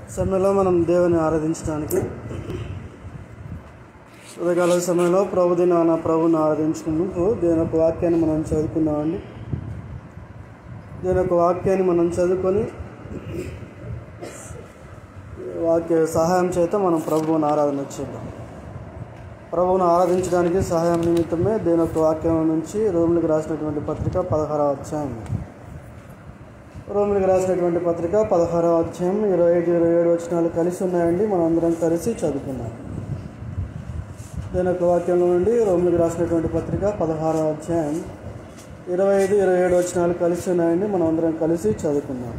సమయంలో మనం దేవుని ఆరాధించడానికి ఉదయకాల సమయంలో ప్రభు దినాన ప్రభుని ఆరాధించుకుంటూ దేని యొక్క వాక్యాన్ని మనం చదువుకుందామండి దేని యొక్క వాక్యాన్ని మనం చదువుకొని వాక్య సహాయం చేత మనం ప్రభువుని ఆరాధన చేద్దాం ప్రభువును ఆరాధించడానికి సహాయం నిమిత్తమే దేని యొక్క వాక్యం నుంచి రోమిలకు రాసినటువంటి పత్రిక పదహారవ అధ్యాయం రోమిలకు రాసినటువంటి పత్రిక పదహారవ అధ్యాయం ఇరవై ఐదు ఇరవై ఏడు వచనాలు కలిసి ఉన్నాయండి మనం అందరం కలిసి చదువుకున్నాం దేని యొక్క వాక్యంలో నుండి రోమిలకు రాసినటువంటి పత్రిక పదహారవ అధ్యాయం ఇరవై ఐదు ఇరవై ఏడు వచనాలు కలిసి ఉన్నాయండి మనం అందరం కలిసి చదువుకుందాం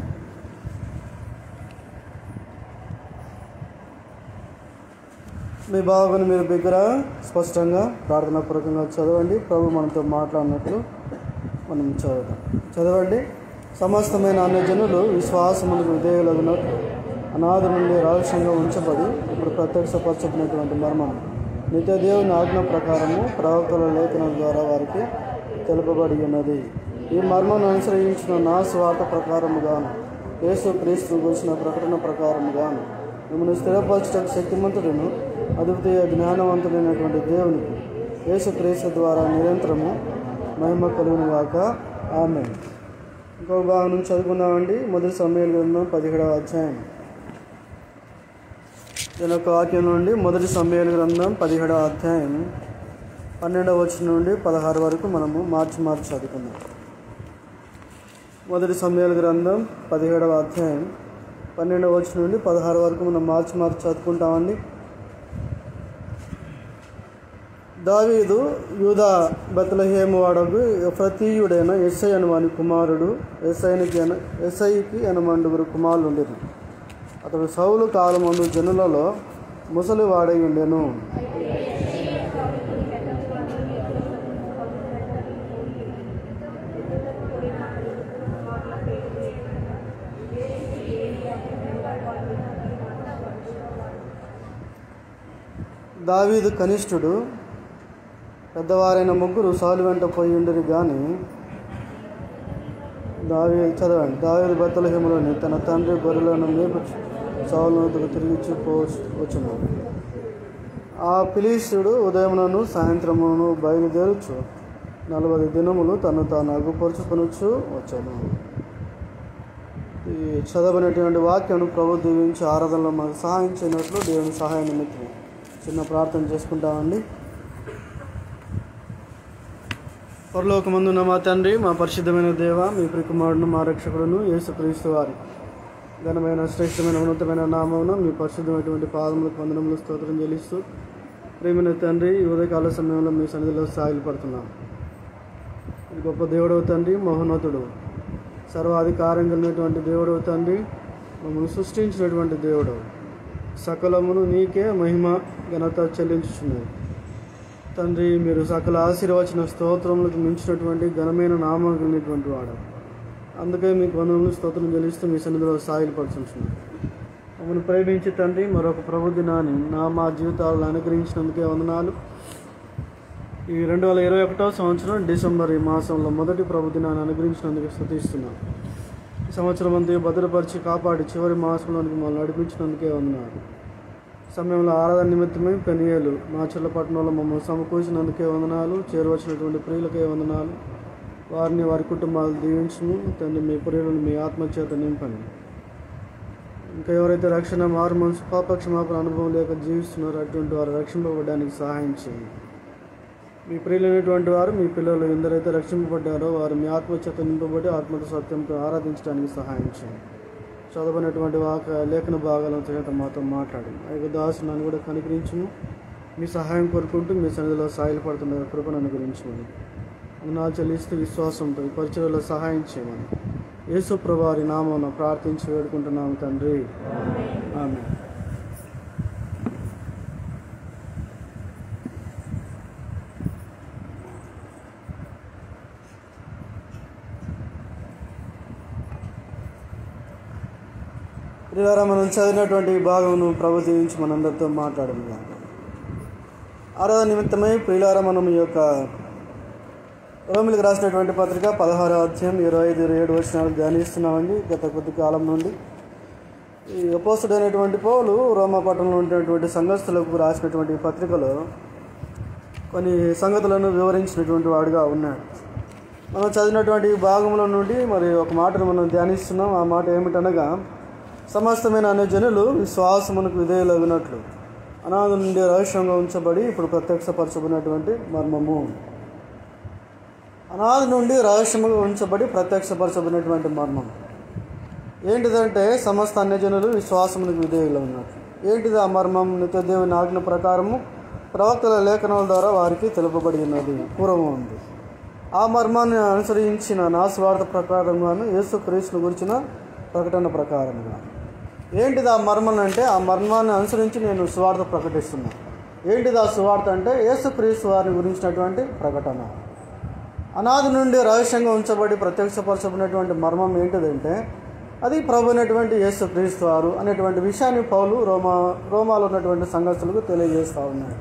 మీ బాగుని మీరు దగ్గర స్పష్టంగా ప్రార్థనాపూర్వకంగా చదవండి ప్రభు మనతో మాట్లాడినట్లు మనం చదువుదాం చదవండి సమస్తమైన అన్యజనులు విశ్వాసములకు విధేయులగినట్టు అనాది నుండి రహస్యంగా ఉంచబడి ఇప్పుడు ప్రత్యక్షపరచబడినటువంటి మర్మం నిత్య దేవుని ఆజ్ఞ ప్రకారము ప్రవక్తల లేఖనం ద్వారా వారికి తెలుపబడి ఉన్నది ఈ మర్మను అనుసరించిన నా స్వార్థ ప్రకారముగాను యేసు క్రీస్తు గురించిన ప్రకటన ప్రకారముగాను మిమ్మల్ని స్థిరపరచడానికి శక్తిమంతుడును అద్వితీయ జ్ఞానవంతుడైనటువంటి దేవునికి యేసు క్రీస్తు ద్వారా నిరంతరము మహిమ కలుగును గాక ఆమె ఇంకో భాగం నుంచి చదువుకుందామండి మొదటి సమయాలు గ్రంథం పదిహేడవ అధ్యాయం దీని యొక్క వాక్యం నుండి మొదటి సమయాల గ్రంథం పదిహేడవ అధ్యాయం పన్నెండవ వచ్చిన నుండి పదహారు వరకు మనము మార్చి మార్చి చదువుకుందాం మొదటి సమయాల గ్రంథం పదిహేడవ అధ్యాయం పన్నెండవ వచ్చిన నుండి పదహారు వరకు మనం మార్చి మార్చి చదువుకుంటామండి దావీదు యూదా బెతలహేము వాడకు ప్రతీయుడైన ఎస్ఐ అను వాని కుమారుడు ఎస్ఐనికి అన ఎస్ఐకి ఎనమండుగురు కుమారులు ఉండేది అతడు సౌలు కాలమందు జనులలో ముసలి వాడై ఉండెను దావీదు కనిష్ఠుడు పెద్దవారైన ముగ్గురు సాలు వెంట పోయి ఉండరు కానీ దావీ చదవండి దావీదు బత్తలహేములోని తన తండ్రి గొర్రెలను మేపు సావులను తిరిగి వచ్చును ఆ పిలీస్తుడు ఉదయమునను సాయంత్రమును బయలుదేరుచు నలభై దినములు తను తాను అగుపరుచుకొనొచ్చు వచ్చాను ఈ చదవనటువంటి వాక్యం ప్రభు దీవించి ఆరాధనలో మనకు సహాయం చేయనట్లు దేవుని సహాయ నిమిత్తం చిన్న ప్రార్థన చేసుకుంటామండి పరలోకమందున్న మా తండ్రి మా పరిశుద్ధమైన దేవ మీ ప్రికుమారుడును మా రక్షకుడును యేసుక్రీస్తు వారి ఘనమైన శ్రేష్టమైన ఉన్నతమైన నామమును మీ పరిశుద్ధమైనటువంటి పాదములకు వందనములు స్తోత్రం చెల్లిస్తూ ప్రేమైన తండ్రి ఈ ఉదయకాల సమయంలో మీ సన్నిధిలో సాయిలు పడుతున్నాం ఇది గొప్ప దేవుడవు తండ్రి మహోన్నతుడు సర్వాధికారం కలిగినటువంటి దేవుడవు తండ్రి మమ్మల్ని సృష్టించినటువంటి దేవుడు సకలమును నీకే మహిమ ఘనత చెల్లించుచున్నది తండ్రి మీరు సకల ఆశీర్వచన స్తోత్రములకు మించినటువంటి ఘనమైన నామం కలిగినటువంటి వాడు అందుకే మీకు వందనములు స్తోత్రం చెల్లిస్తూ మీ సన్నిధిలో సాయిలపరచుంటున్నాను మమ్మల్ని ప్రేమించి తండ్రి మరొక ప్రభు దినాన్ని నా మా జీవితాలను అనుగ్రహించినందుకే వందనాలు ఈ రెండు వేల ఇరవై ఒకటో సంవత్సరం డిసెంబర్ ఈ మాసంలో మొదటి ప్రభు దినాన్ని అనుగ్రహించినందుకు స్థుతిస్తున్నాను ఈ సంవత్సరం అంతా భద్రపరిచి కాపాడి చివరి మాసంలోనికి మమ్మల్ని నడిపించినందుకే వందనాలు సమయంలో ఆరాధన నిమిత్తమై పెనియేలు మాచర్ల పట్టణంలో మమ్మల్ని సమకూర్చినందుకే వందనాలు చేరవచ్చినటువంటి ప్రియులకే వందనాలు వారిని వారి కుటుంబాలు దీవించును తండ్రి మీ ప్రియులను మీ ఆత్మచేత నింపండి ఇంకా ఎవరైతే రక్షణ మారు మనసు పాపక్షమాపణ అనుభవం లేక జీవిస్తున్నారో అటువంటి వారు రక్షింపబడడానికి సహాయం చేయండి మీ ప్రియులైనటువంటి వారు మీ పిల్లలు ఎందరైతే రక్షింపబడ్డారో వారు మీ ఆత్మచేత నింపబడి ఆత్మత సత్యంతో ఆరాధించడానికి సహాయం చేయండి చదవనటువంటి వాక లేఖన భాగాలను చేత మాతో మాట్లాడి ఆ యొక్క దాసు నన్ను కూడా కనుకరించుము మీ సహాయం కోరుకుంటూ మీ సన్నిధిలో సాయిలు పడుతున్న కృపను అనుగ్రహించమని నా చెల్లిస్తూ విశ్వాసంతో ఈ పరిచయలో సహాయం చేయమని యేసు ప్రభారి నామం ప్రార్థించి వేడుకుంటున్నాము తండ్రి ఆమె ప్రియారా మనం చదివినటువంటి భాగమును ప్రభు దీవించి మనందరితో మాట్లాడము ఆరాధన నిమిత్తమై ప్రియులారా మనం ఈ యొక్క రోమిలకు రాసినటువంటి పత్రిక పదహారో అధ్యాయం ఇరవై ఐదు ఇరవై ఏడు వచనాలు ధ్యానిస్తున్నామండి గత కొద్ది కాలం నుండి ఈ అపోస్తుడైనటువంటి పౌలు రోమా పట్టణంలో ఉన్నటువంటి సంఘస్థులకు రాసినటువంటి పత్రికలో కొన్ని సంగతులను వివరించినటువంటి వాడుగా ఉన్నాడు మనం చదివినటువంటి ఈ భాగంలో నుండి మరి ఒక మాటను మనం ధ్యానిస్తున్నాం ఆ మాట ఏమిటనగా సమస్తమైన అనే జనులు విశ్వాసమునకు విధేయులగినట్లు అనాథ నుండి రహస్యంగా ఉంచబడి ఇప్పుడు ప్రత్యక్షపరచబడినటువంటి మర్మము అనాథ నుండి రహస్యముగా ఉంచబడి ప్రత్యక్షపరచబడినటువంటి మర్మం ఏంటిదంటే సమస్త అన్యజనులు విశ్వాసమునికి విధేయులు ఉన్నట్లు ఏంటిది ఆ మర్మం నిత్య దేవుని ఆజ్ఞ ప్రకారము ప్రవక్తల లేఖనాల ద్వారా వారికి తెలుపబడి ఉన్నది పూర్వం ఉంది ఆ మర్మాన్ని అనుసరించిన నా స్వార్థ ప్రకారంగాను యేసు క్రీస్తుని గురించిన ప్రకటన ప్రకారంగా ఏంటిది ఆ మర్మం అంటే ఆ మర్మాన్ని అనుసరించి నేను స్వార్థ ప్రకటిస్తున్నాను ఏంటిది ఆ సువార్త అంటే యేసు క్రీస్తు వారిని గురించినటువంటి ప్రకటన అనాది నుండి రహస్యంగా ఉంచబడి ప్రత్యక్షపరచబడినటువంటి మర్మం ఏంటిదంటే అది ప్రభు అయినటువంటి యేసు క్రీస్తు వారు అనేటువంటి విషయాన్ని పౌలు రోమా రోమాలో ఉన్నటువంటి సంఘస్థులకు తెలియజేస్తూ ఉన్నాడు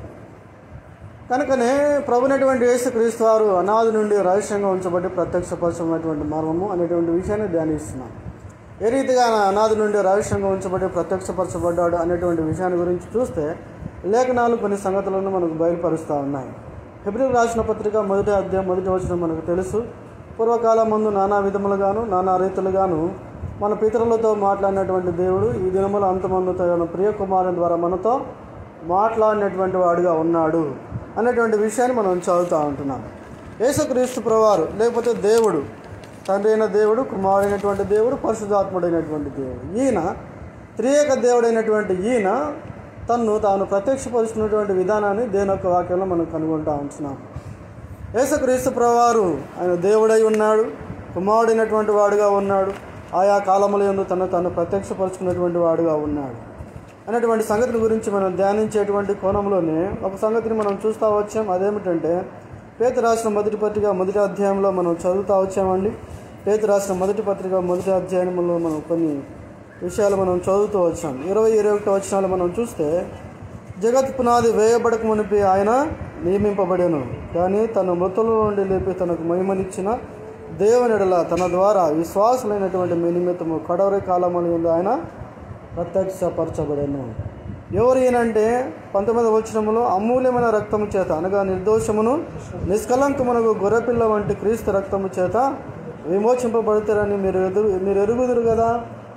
కనుకనే ప్రభునటువంటి యేసు క్రీస్తు వారు అనాది నుండి రహస్యంగా ఉంచబడి ప్రత్యక్షపరచబడినటువంటి మర్మము అనేటువంటి విషయాన్ని ధ్యానిస్తున్నాం ఏ రీతిగా ఆయన అనాది నుండి రహస్యంగా ఉంచబడి ప్రత్యక్షపరచబడ్డాడు అనేటువంటి విషయాన్ని గురించి చూస్తే లేఖనాలు కొన్ని సంగతులను మనకు బయలుపరుస్తూ ఉన్నాయి ఫిబ్రవరి రాసిన పత్రిక మొదటి అధ్యాయం మొదటి వచ్చిన మనకు తెలుసు పూర్వకాలం ముందు నానా విధములుగాను నానా రీతులుగాను మన పితరులతో మాట్లాడినటువంటి దేవుడు ఈ దినముల అంతమందు తన ప్రియ కుమారుని ద్వారా మనతో మాట్లాడినటువంటి వాడుగా ఉన్నాడు అనేటువంటి విషయాన్ని మనం చదువుతూ ఉంటున్నాం యేసుక్రీస్తు ప్రవారు లేకపోతే దేవుడు తండ్రి అయిన దేవుడు కుమారుడైనటువంటి దేవుడు పరిశుధాత్ముడైనటువంటి దేవుడు ఈయన త్రియేక దేవుడైనటువంటి ఈయన తన్ను తాను ప్రత్యక్షపరుచుకున్నటువంటి విధానాన్ని దేని యొక్క వాక్యంలో మనం కనుగొంటూ ఉంటున్నాం యేసుక్రీస్తు ప్రవారు ఆయన దేవుడై ఉన్నాడు కుమారుడైనటువంటి వాడుగా ఉన్నాడు ఆయా కాలముల యందు తను తను ప్రత్యక్షపరుచుకున్నటువంటి వాడుగా ఉన్నాడు అనేటువంటి సంగతిని గురించి మనం ధ్యానించేటువంటి కోణంలోనే ఒక సంగతిని మనం చూస్తూ వచ్చాం అదేమిటంటే పేతు రాసిన మొదటి పత్రిక మొదటి అధ్యాయంలో మనం చదువుతూ వచ్చామండి పేతు రాసిన మొదటి పత్రిక మొదటి అధ్యాయంలో మనం కొన్ని విషయాలు మనం చదువుతూ వచ్చాం ఇరవై ఇరవై ఒకటి వచనాలు మనం చూస్తే జగత్ పునాది వేయబడక మునిపి ఆయన నియమింపబడెను కానీ తన మృతుల నుండి లేపి తనకు మహిమనిచ్చిన దేవునిడల తన ద్వారా విశ్వాసులైనటువంటి మీ నిమిత్తము కడవరి కాలముల యందు ఆయన ప్రత్యక్షపరచబడెను ఎవరు ఈయనంటే పంతొమ్మిది వచనములో అమూల్యమైన రక్తము చేత అనగా నిర్దోషమును నిష్కలంకమునకు గొర్రెపిల్ల వంటి క్రీస్తు రక్తము చేత విమోచింపబడతారని మీరు ఎదురు మీరు ఎరుగుదురు కదా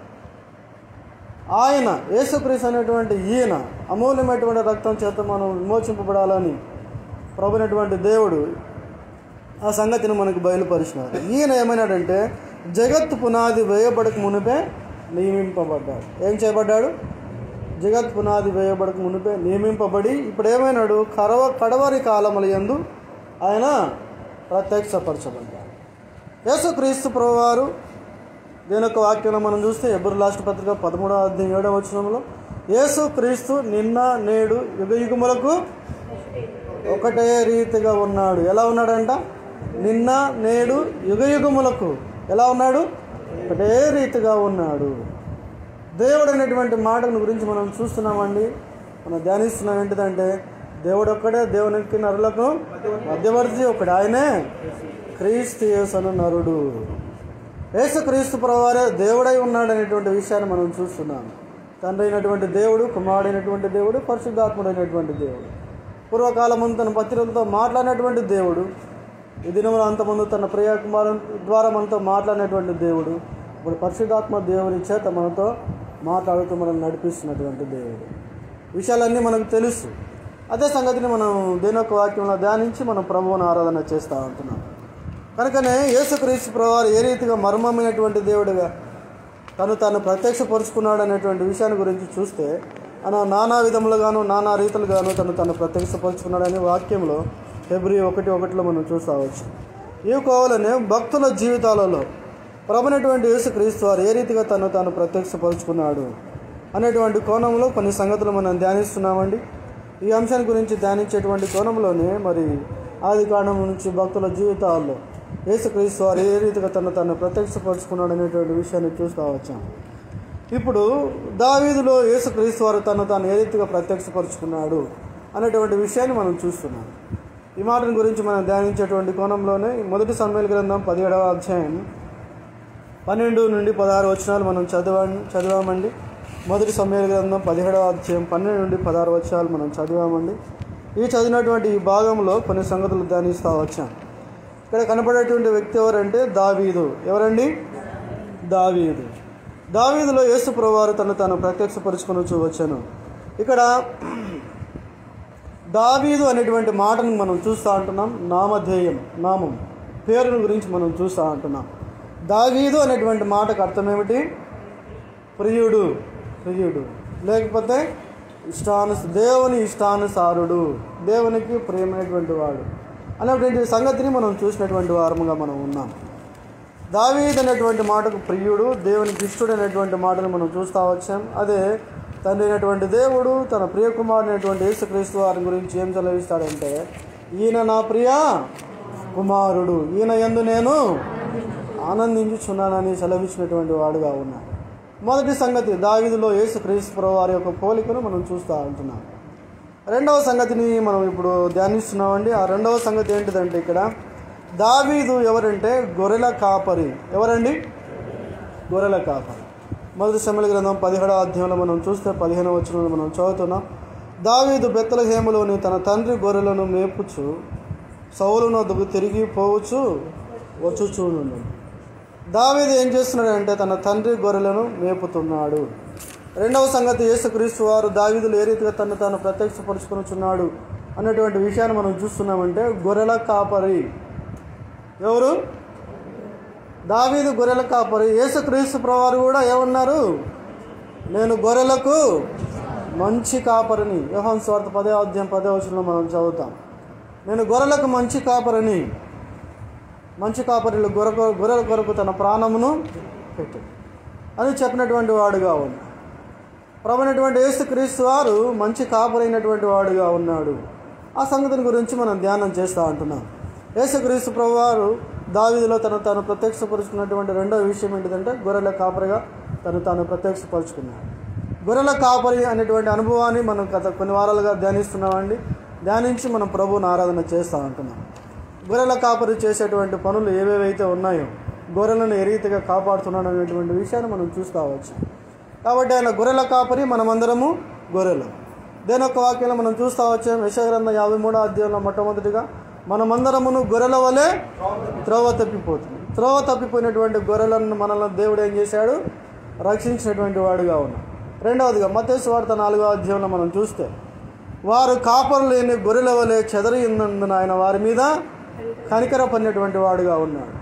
ఆయన యేసుక్రీస్తు అనేటువంటి ఈయన అమూల్యమైనటువంటి రక్తం చేత మనం విమోచింపబడాలని ప్రభునటువంటి దేవుడు ఆ సంగతిని మనకు బయలుపరిచినారు ఈయన ఏమైనాడంటే జగత్ పునాది వేయబడక మునిపే నియమింపబడ్డాడు ఏం చేయబడ్డాడు జగత్ పునాది వేయబడక మునిపే నియమింపబడి ఇప్పుడు ఏమైనాడు కరవ కడవరి కాలముల యందు ఆయన ప్రత్యక్షపరచబడ్డాడు యేసుక్రీస్తు ప్రభువారు దీని యొక్క వాక్యంలో మనం చూస్తే ఎబ్బరు లాస్ట్ పత్రిక పదమూడవ అధ్యాయం ఏడవ వచనంలో యేసు క్రీస్తు నిన్న నేడు యుగ యుగములకు ఒకటే రీతిగా ఉన్నాడు ఎలా ఉన్నాడంట నిన్న నేడు యుగ యుగములకు ఎలా ఉన్నాడు ఒకటే రీతిగా ఉన్నాడు దేవుడు అనేటువంటి మాటను గురించి మనం చూస్తున్నామండి మనం ధ్యానిస్తున్నాం ఏంటిదంటే దేవుడు ఒక్కడే దేవునికి నరులకు మధ్యవర్తి ఒకడు ఆయనే క్రీస్తు యేసను నరుడు యేసుక్రీస్తు ప్రవారే దేవుడై ఉన్నాడు అనేటువంటి విషయాన్ని మనం చూస్తున్నాం తండ్రి అయినటువంటి దేవుడు కుమారుడైనటువంటి దేవుడు పరిశుద్ధాత్ముడైనటువంటి దేవుడు పూర్వకాలం ముందు తన పత్రికలతో మాట్లాడినటువంటి దేవుడు ఈ దినములు అంతమంది తన ప్రియ కుమారు ద్వారా మనతో మాట్లాడినటువంటి దేవుడు ఇప్పుడు పరిశుద్ధాత్మ దేవుని చేత మనతో మాట్లాడుతూ మనం నడిపిస్తున్నటువంటి దేవుడు విషయాలన్నీ మనకు తెలుసు అదే సంగతిని మనం దేని యొక్క వాక్యంలో ధ్యానించి మనం ప్రభువుని ఆరాధన చేస్తూ ఉంటున్నాం కనుకనే యేసుక్రీస్తు ప్రభువారు ఏ రీతిగా మర్మమైనటువంటి దేవుడిగా తను తాను ప్రత్యక్షపరుచుకున్నాడు అనేటువంటి విషయాన్ని గురించి చూస్తే ఆయన నానా విధములుగాను నానా రీతులుగాను తను తను ప్రత్యక్షపరుచుకున్నాడనే వాక్యంలో ఫిబ్రవరి ఒకటి ఒకటిలో మనం చూస్తావచ్చు ఈ కోవలనే భక్తుల జీవితాలలో ప్రభునటువంటి యేసుక్రీస్తు వారు ఏ రీతిగా తను తాను ప్రత్యక్షపరుచుకున్నాడు అనేటువంటి కోణంలో కొన్ని సంగతులు మనం ధ్యానిస్తున్నామండి ఈ అంశాన్ని గురించి ధ్యానించేటువంటి కోణంలోనే మరి ఆది కాండం నుంచి భక్తుల జీవితాల్లో యేసుక్రీస్తు వారు ఏ రీతిగా తను తను ప్రత్యక్షపరుచుకున్నాడు అనేటువంటి విషయాన్ని చూస్తూ వచ్చాం ఇప్పుడు దావీదులో యేసుక్రీస్తు వారు తను తాను ఏ రీతిగా ప్రత్యక్షపరుచుకున్నాడు అనేటువంటి విషయాన్ని మనం చూస్తున్నాం ఈ మాటను గురించి మనం ధ్యానించేటువంటి కోణంలోనే ఈ మొదటి సమ్మేళ గ్రంథం పదిహేడవ అధ్యాయం పన్నెండు నుండి పదహారు వచనాలు మనం చదివా చదివామండి మొదటి సమయాల గ్రంథం పదిహేడవ అధ్యాయం పన్నెండు నుండి పదహారు వచ్చాలు మనం చదివామండి ఈ చదివినటువంటి ఈ భాగంలో కొన్ని సంగతులు ధ్యానిస్తూ వచ్చాం ఇక్కడ కనపడేటువంటి వ్యక్తి ఎవరంటే దావీదు ఎవరండి దావీదు దావీదులో యేసు ప్రభువారు తను తాను ప్రత్యక్షపరుచుకొని వచ్చాను ఇక్కడ దావీదు అనేటువంటి మాటను మనం చూస్తూ ఉంటున్నాం నామధేయం నామం పేరుని గురించి మనం చూస్తూ ఉంటున్నాం దావీదు అనేటువంటి మాటకు అర్థం ఏమిటి ప్రియుడు ప్రియుడు లేకపోతే ఇష్టాను దేవుని ఇష్టానుసారుడు దేవునికి ప్రియమైనటువంటి వాడు అనేటువంటి సంగతిని మనం చూసినటువంటి వారముగా మనం ఉన్నాం దావీద్ అనేటువంటి మాటకు ప్రియుడు దేవునికి ఇష్టడు అనేటువంటి మాటను మనం చూస్తూ వచ్చాం అదే తండ్రి అయినటువంటి దేవుడు తన ప్రియ కుమారుడైనటువంటి యేసుక్రీస్తు వారి గురించి ఏం సెలవిస్తాడంటే ఈయన నా ప్రియ కుమారుడు ఈయన ఎందు నేను ఆనందించుచున్నానని సెలవిచ్చినటువంటి వాడుగా ఉన్నాడు మొదటి సంగతి దావీదులో యేసుక్రీస్తు వారి యొక్క పోలికను మనం చూస్తూ ఉంటున్నాం రెండవ సంగతిని మనం ఇప్పుడు ధ్యానిస్తున్నామండి ఆ రెండవ సంగతి ఏంటిదంటే ఇక్కడ దావీదు ఎవరంటే గొర్రెల కాపరి ఎవరండి గొర్రెల కాపరి మొదటి సమల గ్రంథం పదిహేడవ అధ్యాయంలో మనం చూస్తే పదిహేను వచ్చిన మనం చదువుతున్నాం దావీదు బెత్తలహేములోని తన తండ్రి గొర్రెలను మేపుచు సౌలును వద్దకు తిరిగి పోవచ్చు వచ్చుచూ నుండి దావీదు ఏం చేస్తున్నాడంటే తన తండ్రి గొర్రెలను మేపుతున్నాడు రెండవ సంగతి యేసుక్రీస్తు వారు దావీదులు ఏ రీతిగా తను తాను ప్రత్యక్షపరుచుకొనుచున్నాడు అన్నటువంటి విషయాన్ని మనం చూస్తున్నామంటే గొర్రెల కాపరి ఎవరు దావీదు గొర్రెల కాపరి యేసుక్రీస్తు ప్రవారు కూడా ఏమన్నారు నేను గొర్రెలకు మంచి కాపరిని యోహాన్ స్వార్థ పదే అధ్యాయం పదే వచనంలో మనం చదువుతాం నేను గొర్రెలకు మంచి కాపరిని మంచి కాపరిలు గొర్రె గొర్రెల కొరకు తన ప్రాణమును పెట్టు అని చెప్పినటువంటి వాడుగా ఉన్నాడు ప్రభునటువంటి యేసుక్రీస్తు వారు మంచి కాపరైనటువంటి వాడుగా ఉన్నాడు ఆ సంగతిని గురించి మనం ధ్యానం చేస్తూ ఉంటున్నాం యేసుక్రీస్తు ప్రభు వారు దావీదులో తను తాను ప్రత్యక్షపరుచుకున్నటువంటి రెండవ విషయం ఏంటిదంటే గొర్రెల కాపరిగా తను తాను ప్రత్యక్షపరుచుకున్నాడు గొర్రెల కాపరి అనేటువంటి అనుభవాన్ని మనం గత కొన్ని వారాలుగా ధ్యానిస్తున్నామండి ధ్యానించి మనం ప్రభువుని ఆరాధన చేస్తూ ఉంటున్నాం గొర్రెల కాపరి చేసేటువంటి పనులు ఏవేవైతే ఉన్నాయో గొర్రెలను ఏ రీతిగా కాపాడుతున్నాడు అనేటువంటి విషయాన్ని మనం చూసుకోవచ్చు కాబట్టి ఆయన గొర్రెల కాపరి మనమందరము గొర్రెలు దేని యొక్క వాక్యంలో మనం చూస్తూ వచ్చాం యశగ్రంథం యాభై మూడో అధ్యాయంలో మొట్టమొదటిగా మనమందరమును గొర్రెల వలె త్రోవ తప్పిపోతుంది త్రోవ తప్పిపోయినటువంటి గొర్రెలను మనల్ని దేవుడు ఏం చేశాడు రక్షించినటువంటి వాడుగా ఉన్నాడు రెండవదిగా మతేసు వార్త నాలుగో అధ్యాయంలో మనం చూస్తే వారు కాపరు లేని గొర్రెల వలె చెదరి ఉన్నందున ఆయన వారి మీద కనికర పడినటువంటి వాడుగా ఉన్నాడు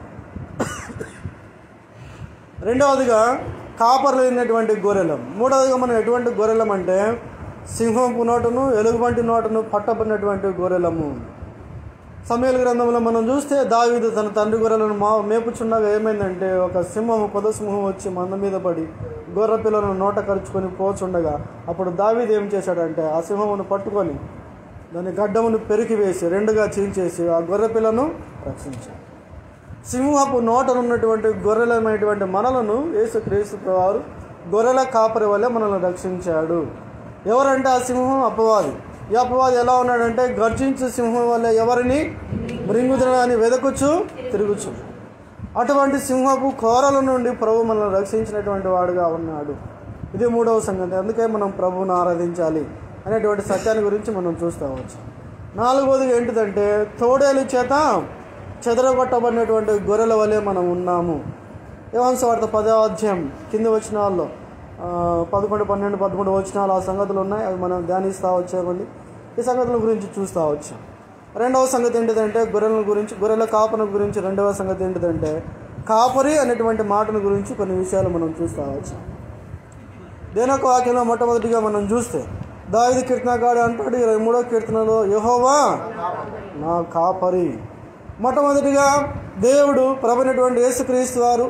రెండవదిగా కాపర్లు లేనటువంటి గొర్రెలం మూడవదిగా మనం ఎటువంటి గొర్రెలం అంటే సింహంపు నోటును ఎలుగుబంటి నోటును పట్టబడినటువంటి గొర్రెలము సమయాల గ్రంథంలో మనం చూస్తే దావీదు తన తండ్రి గొర్రెలను మా మేపుచుండగా ఏమైందంటే ఒక సింహము పొద సింహం వచ్చి మంద మీద పడి గొర్రె పిల్లను నోట కరుచుకొని పోచుండగా అప్పుడు దావీదు ఏం చేశాడంటే ఆ సింహమును పట్టుకొని దాని గడ్డమును పెరికి వేసి రెండుగా చీల్చేసి ఆ గొర్రె పిల్లను రక్షించాడు సింహపు నోటనున్నటువంటి గొర్రెలమైనటువంటి మనలను యేసుక్రీస్తు వారు గొర్రెల కాపరి వల్లే మనల్ని రక్షించాడు ఎవరంటే ఆ సింహం అపవాది ఈ అపవాది ఎలా ఉన్నాడంటే గర్జించు సింహం వల్ల ఎవరిని మృంగుదలని వెదకుచు తిరుగుచు అటువంటి సింహపు కోరల నుండి ప్రభు మనల్ని రక్షించినటువంటి వాడుగా ఉన్నాడు ఇది మూడవ సంగతి అందుకే మనం ప్రభువును ఆరాధించాలి అనేటువంటి సత్యాన్ని గురించి మనం చూస్తావచ్చు నాలుగవది ఏంటిదంటే తోడేలు చేత చెదరగొట్టబడినటువంటి గొర్రెల వలె మనం ఉన్నాము యోహాన్స్ వార్త పదో అధ్యాయం కింది వచనాల్లో ఆ, పదకొండు పన్నెండు పదమూడు వచనాలు ఆ సంగతులు ఉన్నాయి అవి మనం ధ్యానిస్తూ వచ్చామండి ఈ సంగతుల గురించి చూస్తూ వచ్చాం రెండవ సంగతి ఏంటిదంటే గొర్రెల గురించి గొర్రెల కాపన గురించి రెండవ సంగతి ఏంటిదంటే కాపరి అనేటువంటి మాటను గురించి కొన్ని విషయాలు మనం చూస్తూ వచ్చాం దేనొక వాక్యంలో మొట్టమొదటిగా మనం చూస్తే దావిది కీర్తనగాడు అంటాడు ఇరవై మూడో కీర్తనలో యహోవా నా కాపరి మొట్టమొదటిగా దేవుడు ప్రభునటువంటి యేసుక్రీస్తు వారు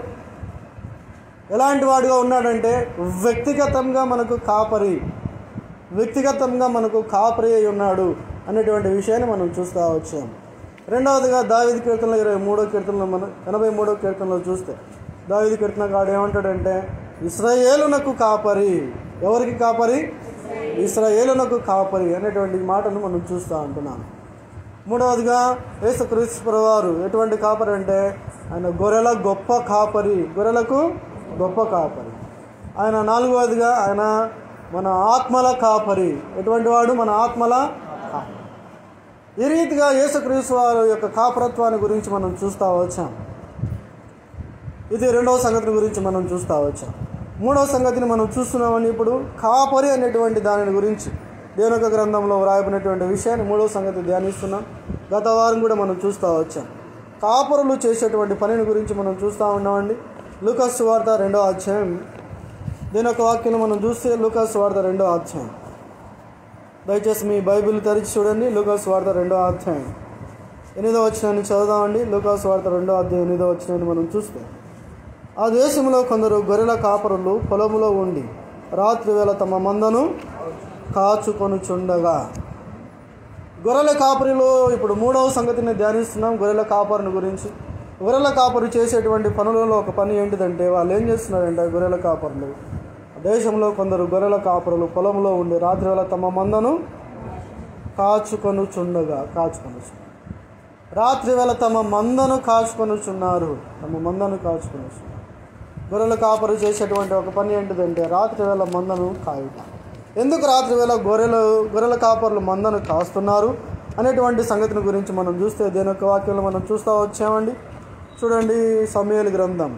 ఎలాంటి వాడుగా ఉన్నాడంటే వ్యక్తిగతంగా మనకు కాపరి వ్యక్తిగతంగా మనకు కాపరి అయి ఉన్నాడు అనేటువంటి విషయాన్ని మనం చూస్తూ వచ్చాం రెండవదిగా దావిది కీర్తనలో ఇరవై మూడో కీర్తనలో మనం ఎనభై మూడో కీర్తనలో చూస్తే దావిది కీర్తన గాడు ఏమంటాడంటే ఇస్రాయేలునకు కాపరి ఎవరికి కాపరి ఇస్రాయేలునకు కాపరి అనేటువంటి మాటను మనం చూస్తూ ఉంటున్నాం మూడవదిగా యేసుక్రీస్తు వారు ఎటువంటి కాపరి అంటే ఆయన గొర్రెల గొప్ప కాపరి గొర్రెలకు గొప్ప కాపరి ఆయన నాలుగవదిగా ఆయన మన ఆత్మల కాపరి ఎటువంటి వాడు మన ఆత్మల కాపరి. ఈ రీతిగా యేసుక్రీస్తు వారి యొక్క కాపరత్వాన్ని గురించి మనం చూస్తూ వచ్చాం ఇది రెండవ సంగతి గురించి మనం చూస్తూ వచ్చాం మూడవ సంగతిని మనం చూస్తున్నామని ఇప్పుడు కాపరి అనేటువంటి దానిని గురించి దేవుని యొక్క గ్రంథంలో వ్రాయబడినటువంటి విషయాన్ని మూడవ సంగతి ధ్యానిస్తున్నాం గత వారం కూడా మనం చూస్తూ వచ్చాం కాపరులు చేసేటువంటి పనిని గురించి మనం చూస్తూ ఉన్నామండి లూకాస్ వార్త రెండో అధ్యాయం దీని యొక్క వాక్యం మనం చూస్తే లూకాస్ వార్త రెండో అధ్యాయం దయచేసి మీ బైబిల్ తెరిచి చూడండి లూకాస్ వార్త రెండో అధ్యాయం ఎనిమిదో వచ్చినాన్ని చదువుదామండి లూకాస్ వార్త రెండో అధ్యాయం ఎనిమిదో వచ్చినాన్ని మనం చూస్తే ఆ దేశంలో కొందరు గొర్రెల కాపరులు పొలములో ఉండి రాత్రి వేళ తమ మందను కాచుకొనుచుండగా గొర్రెల కాపరిలో ఇప్పుడు మూడవ సంగతిని ధ్యానిస్తున్నాం గొర్రెల కాపరిని గురించి గొర్రెల కాపరి చేసేటువంటి పనులలో ఒక పని ఏంటిదంటే వాళ్ళు ఏం చేస్తున్నారంటే గొర్రెల కాపరులు దేశంలో కొందరు గొర్రెల కాపరులు పొలంలో ఉండి రాత్రి వేళ తమ మందను కాచుకొనుచుండగా కాచుకొనుచు రాత్రి వేళ తమ మందను కాచుకొనుచున్నారు తమ మందను కాచుకొనుచున్నారు గొర్రెల కాపరు చేసేటువంటి ఒక పని ఏంటిదంటే రాత్రి వేళ మందను కాయుట ఎందుకు రాత్రి వేళ గొర్రెలు గొర్రెల కాపర్లు మందను కాస్తున్నారు అనేటువంటి సంగతిని గురించి మనం చూస్తే దేని యొక్క వాక్యంలో మనం చూస్తూ వచ్చామండి చూడండి సమయాల గ్రంథం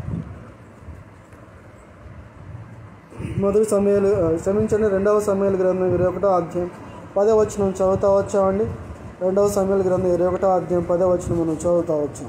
మొదటి సమయాలు క్షమించండి రెండవ సమయాల గ్రంథం ఇరవై ఒకటో అధ్యాయం పదే వచ్చిన చదువుతా వచ్చామండి రెండవ సమయాల గ్రంథం ఇరవై ఒకటో అధ్యాయం పదే వచ్చిన మనం చదువుతా వచ్చాం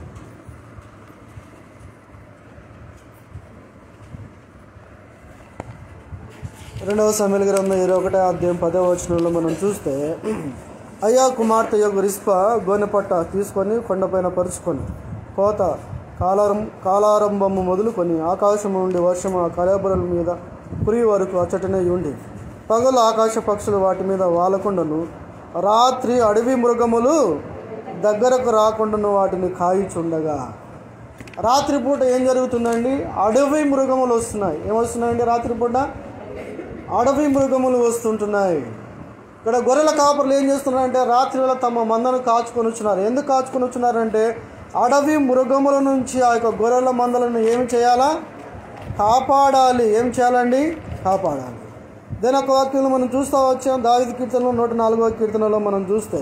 రెండవ సమయాల గ్రంథం ఇరవై ఒకటో అధ్యాయం పదో వచనంలో మనం చూస్తే అయ్యా కుమార్తె యొక్క రిస్ప గోనె పట్ట తీసుకొని కొండపైన పరుచుకొని కోత కాలారం కాలారంభము మొదలుకొని ఆకాశం నుండి వర్షం ఆ కళాబురల మీద కురి వరకు అచ్చటనే ఉండి పగలు ఆకాశ పక్షులు వాటి మీద వాలకుండాను రాత్రి అడవి మృగములు దగ్గరకు రాకుండాను వాటిని కాయిచుండగా రాత్రిపూట ఏం జరుగుతుందండి అడవి మృగములు వస్తున్నాయి ఏమొస్తున్నాయండి రాత్రిపూట అడవి మృగములు వస్తుంటున్నాయి ఇక్కడ గొర్రెల కాపర్లు ఏం చేస్తున్నారంటే రాత్రి వేళ తమ మందను కాచుకొని వచ్చినారు ఎందుకు కాచుకొని వచ్చినారంటే అడవి మృగముల నుంచి ఆ యొక్క గొర్రెల మందలను ఏమి చేయాలా కాపాడాలి ఏం చేయాలండి కాపాడాలి దీని ఒక వాక్యంలో మనం చూస్తూ వచ్చాం దావిది కీర్తనలో నూట నాలుగవ కీర్తనలో మనం చూస్తే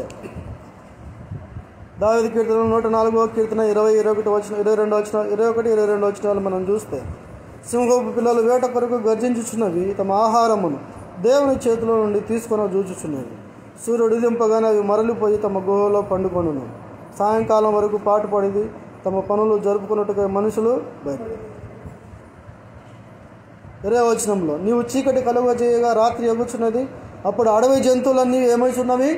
దావిది కీర్తన నూట నాలుగవ కీర్తన ఇరవై ఇరవై ఒకటి వచ్చిన ఇరవై రెండు వచ్చిన ఇరవై ఒకటి ఇరవై రెండు వచ్చిన మనం చూస్తే సింహపు పిల్లలు వేట కొరకు గర్జించుచున్నవి తమ ఆహారమును దేవుని చేతిలో నుండి తీసుకొని చూచుచున్నవి సూర్యుడు దింపగానే అవి మరలిపోయి తమ గుహలో పండుకొనును సాయంకాలం వరకు పాటుపడింది తమ పనులు జరుపుకున్నట్టుగా మనుషులు బయట ఇరవై వచనంలో నీవు చీకటి కలుగజేయగా రాత్రి ఎగుచున్నది అప్పుడు అడవి జంతువులన్నీ ఏమవుతున్నవి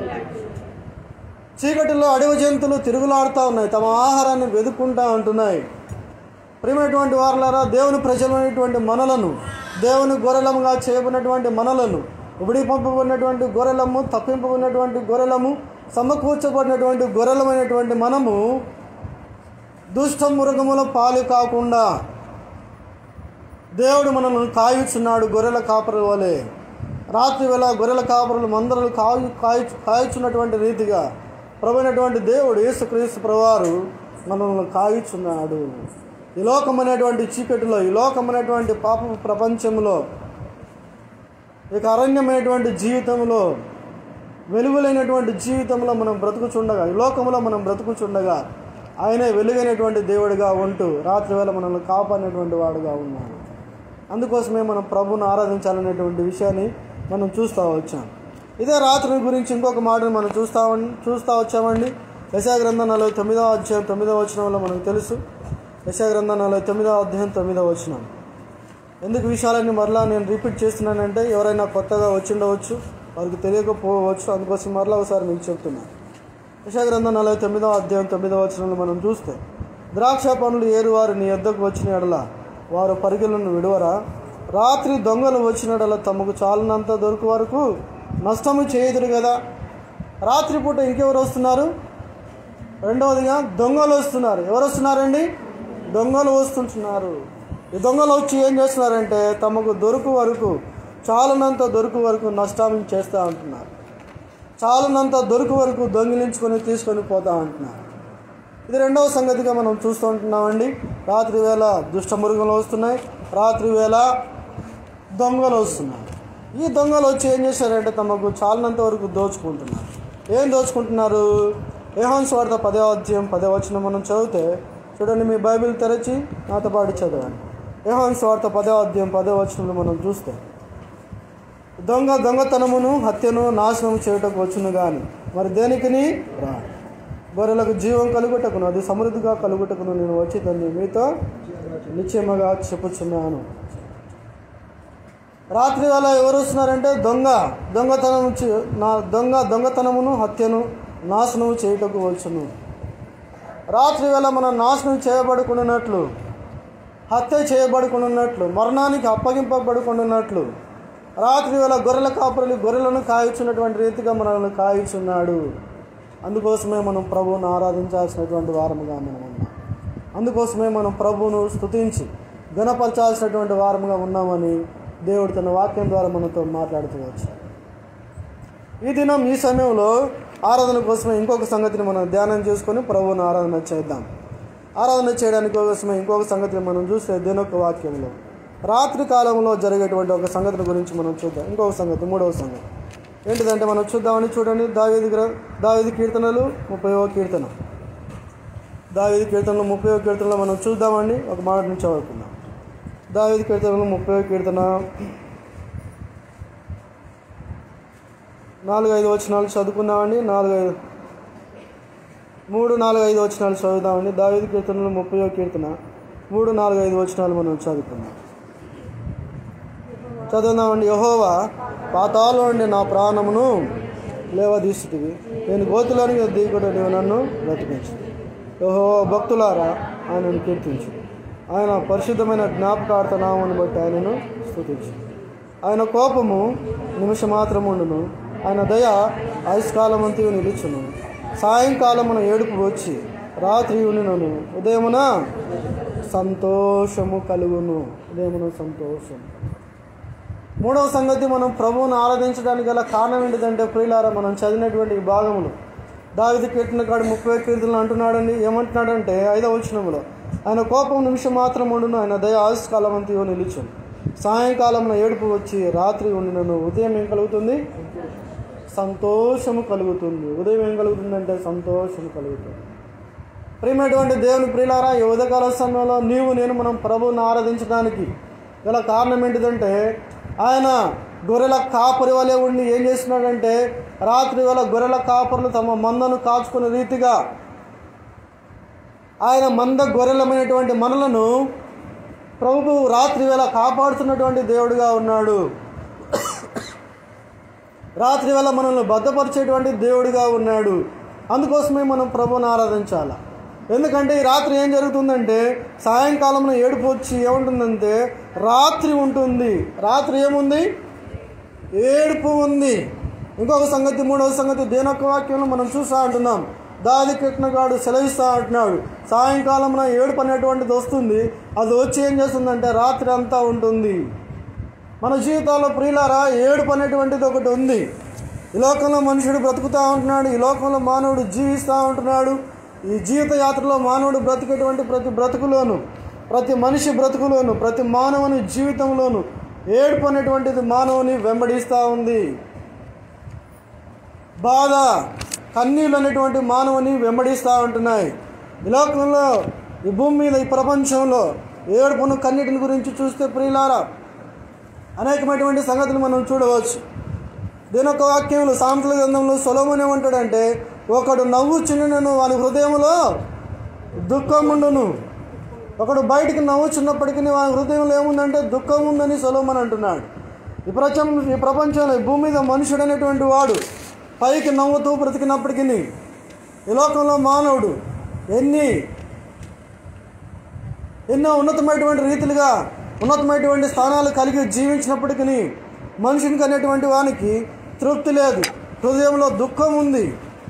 చీకటిలో అడవి జంతువులు తిరుగులాడుతూ ఉన్నాయి తమ ఆహారాన్ని వెతుక్కుంటా ఉంటున్నాయి ప్రియమైనటువంటి వారులారా దేవుని ప్రజలైనటువంటి మనలను దేవుని గొర్రెలముగా చేయబడినటువంటి మనలను విడిపంపబడినటువంటి గొర్రెలము తప్పింపబడినటువంటి గొర్రెలము సమకూర్చబడినటువంటి గొర్రెలమైనటువంటి మనము దుష్ట మృగముల పాలు కాకుండా దేవుడు మనల్ని కాయుచున్నాడు గొర్రెల కాపరుల వలె రాత్రి వేళ గొర్రెల కాపరులు మందరలు కాయు కాయు కాయుచున్నటువంటి రీతిగా ప్రభునటువంటి దేవుడు యేసుక్రీస్తు ప్రవారు మనల్ని కాయుచున్నాడు ఈ లోకమైనటువంటి చీకటిలో ఈ లోకమైనటువంటి పాప ప్రపంచంలో ఇక అరణ్యమైనటువంటి జీవితంలో వెలుగులైనటువంటి జీవితంలో మనం బ్రతుకుచుండగా ఈ లోకంలో మనం బ్రతుకుచుండగా ఆయనే వెలుగైనటువంటి దేవుడిగా ఉంటూ రాత్రి వేళ మనల్ని కాపాడినటువంటి వాడుగా ఉన్నాడు అందుకోసమే మనం ప్రభువును ఆరాధించాలనేటువంటి విషయాన్ని మనం చూస్తూ వచ్చాం ఇదే రాత్రి గురించి ఇంకొక మాటను మనం చూస్తా ఉన్- చూస్తా వచ్చామండి యశాగ్రంథం నలభై తొమ్మిదవ అధ్యాయం తొమ్మిదవ వచనంలో మనకు తెలుసు యశాగ్రంథం నలభై తొమ్మిదవ అధ్యాయం తొమ్మిదవ వచనం ఎందుకు విషయాలన్నీ మరలా నేను రిపీట్ చేస్తున్నానంటే ఎవరైనా కొత్తగా వచ్చిండవచ్చు వారికి తెలియకపోవచ్చు అందుకోసం మరలా ఒకసారి మీకు చెప్తున్నాను యశాగ్రంథం నలభై తొమ్మిదవ అధ్యాయం తొమ్మిదవ వచనంలో మనం చూస్తే ద్రాక్ష పనులు ఏరువారు నీ యొద్దకు వచ్చిన ఎడల వారు పరిగెలను విడువరా రాత్రి దొంగలు వచ్చిన ఎడల తమకు చాలినంత దొరికి వరకు నష్టము చేయదురు కదా రాత్రిపూట ఇంకెవరు వస్తున్నారు రెండవదిగా దొంగలు వస్తున్నారు ఎవరు వస్తున్నారండి దొంగలు వస్తుంటున్నారు ఈ దొంగలు వచ్చి ఏం చేస్తున్నారంటే తమకు దొరుకు వరకు చాలనంత దొరుకు వరకు నష్టాన్ని చేస్తూ ఉంటున్నారు చాలనంత దొరుకు వరకు దొంగిలించుకొని తీసుకొని పోతా ఉంటున్నారు ఇది రెండవ సంగతిగా మనం చూస్తూ ఉంటున్నామండి రాత్రి వేళ దుష్ట మృగములు వస్తున్నాయి రాత్రి వేళ దొంగలు వస్తున్నారు ఈ దొంగలు వచ్చి ఏం చేశారంటే తమకు చాలినంత వరకు దోచుకుంటున్నారు ఏం దోచుకుంటున్నారు ఏహాన్స్ వార్త పదే అధ్యాయం పదే వచ్చిన మనం చదివితే చూడండి మీ బైబిల్ తెరచి నాతో పాటు చదవండి ఏహాన్స్ వార్త పదే అధ్యాయం పదే వచనంలో మనం చూస్తే దొంగ దొంగతనమును హత్యను నాశనం చేయుటకు వచ్చును గాని మరి దేనికిని రా గొర్రెలకు జీవం కలుగుటకును అది సమృద్ధిగా కలుగుటకును నేను వచ్చి తండ్రి మీతో నిశ్చయముగా చెప్పుచున్నాను రాత్రి వేళ ఎవరు వస్తున్నారంటే దొంగ దొంగతనం చే- నా దొంగ దొంగతనమును హత్యను నాశనం చేయుటకు వచ్చును రాత్రి వేళ మనం నాశనం చేయబడుకున్నట్లు హత్య చేయబడుకున్నట్లు మరణానికి అప్పగింపబడుకున్నట్లు రాత్రి వేళ గొర్రెల కాపురలు గొర్రెలను కాయచున్నటువంటి రీతిగా మనల్ని కాయచున్నాడు అందుకోసమే మనం ప్రభువును ఆరాధించాల్సినటువంటి వారముగా మనం ఉన్నాం అందుకోసమే మనం ప్రభువును స్తుతించి గణపరచాల్సినటువంటి వారముగా ఉన్నామని దేవుడు తన వాక్యం ద్వారా మనతో మాట్లాడుతూ వచ్చాడు ఈ దినం ఈ సమయంలో ఆరాధన కోసమే ఇంకొక సంగతిని మనం ధ్యానం చేసుకొని ప్రభువును ఆరాధన చేద్దాం ఆరాధన చేయడానికి కోసమే ఇంకొక సంగతిని మనం చూస్తే దేనొక వాక్యంలో రాత్రి కాలంలో జరిగేటువంటి ఒక సంగతిని గురించి మనం చూద్దాం ఇంకొక సంగతి మూడవ సంగతి ఏంటిదంటే మనం చూద్దామని చూడండి దావేది గ్ర దావేది కీర్తనలు ముప్పైవ కీర్తన దావేది కీర్తనలు ముప్పైవ కీర్తనలో మనం చూద్దామండి ఒక మాట నుంచి చదువుకుందాం దావేది కీర్తనలు ముప్పైవ కీర్తన నాలుగు ఐదు వచనాలు చదువుకుందామండి నాలుగు ఐదు మూడు నాలుగు ఐదు వచనాలు చదువుదామండి దావేది కీర్తనలు ముప్పై కీర్తన మూడు నాలుగు ఐదు వచనాలు మనం చదువుకుందాం చదువుదామండి యహోవా పాతాలో నుండి నా ప్రాణమును లేవదీస్తుటివి నేను గోతులోనికి దిగుడు నీవు నన్ను బ్రతికించు యహో భక్తులారా ఆయనను కీర్తించు ఆయన పరిశుద్ధమైన జ్ఞాపకార్థ నామను బట్టి ఆయనను స్తుతించు ఆయన కోపము నిమిషమాత్రం ఉండును ఆయన దయ ఆయుష్కాలమంతయు నిలుచును సాయంకాలమున ఏడుపు వచ్చి రాత్రి ఉండినను ఉదయమున సంతోషము కలుగును ఉదయమున సంతోషం మూడవ సంగతి మనం ప్రభువును ఆరాధించడానికి గల కారణం ఏంటిదంటే ప్రియులారా మనం చదివినటువంటి ఈ భాగములు దావిది కీర్తన కాడు ముప్పై కీర్తనలు అంటున్నాడండి ఏమంటున్నాడంటే ఐదవ వచనములో ఆయన కోపం నిమిషం మాత్రం ఉండును ఆయన దయ ఆయుష్కాలం అంతయో నిలుచును సాయంకాలంలో ఏడుపు వచ్చి రాత్రి ఉండినను ఉదయం ఏం కలుగుతుంది సంతోషము కలుగుతుంది ఉదయం ఏం కలుగుతుందంటే సంతోషము కలుగుతుంది ప్రియమైనటువంటి దేవుని ప్రియులారా ఈ ఉదయకాల సమయంలో నీవు నేను మనం ప్రభువుని ఆరాధించడానికి గల కారణం ఏంటిదంటే ఆయన గొర్రెల కాపరి వలె ఉండి ఏం చేస్తున్నాడంటే రాత్రి వేళ గొర్రెల కాపరులు తమ మందను కాచుకునే రీతిగా ఆయన మంద గొర్రెలమైనటువంటి మనలను ప్రభు రాత్రి వేళ కాపాడుతున్నటువంటి దేవుడిగా ఉన్నాడు రాత్రి వేళ మనల్ని భద్రపరిచేటువంటి దేవుడిగా ఉన్నాడు అందుకోసమే మనం ప్రభుని ఆరాధించాలి ఎందుకంటే ఈ రాత్రి ఏం జరుగుతుందంటే సాయంకాలంలో ఏడుపు వచ్చి ఏముంటుందంటే రాత్రి ఉంటుంది రాత్రి ఏముంది ఏడుపు ఉంది ఇంకొక సంగతి మూడవ సంగతి దేనొక్క వాక్యంలో మనం చూసా అంటున్నాం దాది కట్టినగాడు సెలవిస్తా అంటున్నాడు సాయంకాలంలో ఏడుపు అనేటువంటిది వస్తుంది అది వచ్చి ఏం చేస్తుందంటే రాత్రి అంతా ఉంటుంది మన జీవితాల్లో ప్రియులారా ఏడుపు అనేటువంటిది ఒకటి ఉంది ఈ లోకంలో మనుషుడు బ్రతుకుతూ ఉంటున్నాడు ఈ లోకంలో మానవుడు జీవిస్తూ ఉంటున్నాడు ఈ జీవిత యాత్రలో మానవుడు బ్రతికేటువంటి ప్రతి బ్రతుకులోను ప్రతి మనిషి బ్రతుకులోను ప్రతి మానవుని జీవితంలోను ఏడుపు అనేటువంటిది మానవుని వెంబడిస్తూ ఉంది బాధ కన్నీళ్ళు అనేటువంటి మానవుని వెంబడిస్తూ ఉంటున్నాయి ఈ లోకంలో ఈ భూమి మీద ఈ ప్రపంచంలో ఏడుపును కన్నీటిని గురించి చూస్తే ప్రియులారా అనేకమైనటువంటి సంగతులు మనం చూడవచ్చు దీని ఒక వాక్యంలో సాంతల గ్రంథంలో సొలముని ఏమంటాడంటే ఒకడు నవ్వు చిన్నను వాని హృదయంలో దుఃఖముండును ఒకడు బయటికి నవ్వుచున్నప్పటికీ వాని హృదయంలో ఏముందంటే దుఃఖం ఉందని సొలోమన్ అంటున్నాడు ఈ ప్రపంచం ఈ ప్రపంచంలో ఈ భూమి మీద మనుషుడు అనేటువంటి వాడు పైకి నవ్వుతూ బ్రతికినప్పటికీ ఈ లోకంలో మానవుడు ఎన్ని ఎన్నో ఉన్నతమైనటువంటి రీతిలుగా ఉన్నతమైనటువంటి స్థానాలు కలిగి జీవించినప్పటికీ మనుషునికి అనేటువంటి వానికి తృప్తి లేదు హృదయంలో దుఃఖం ఉంది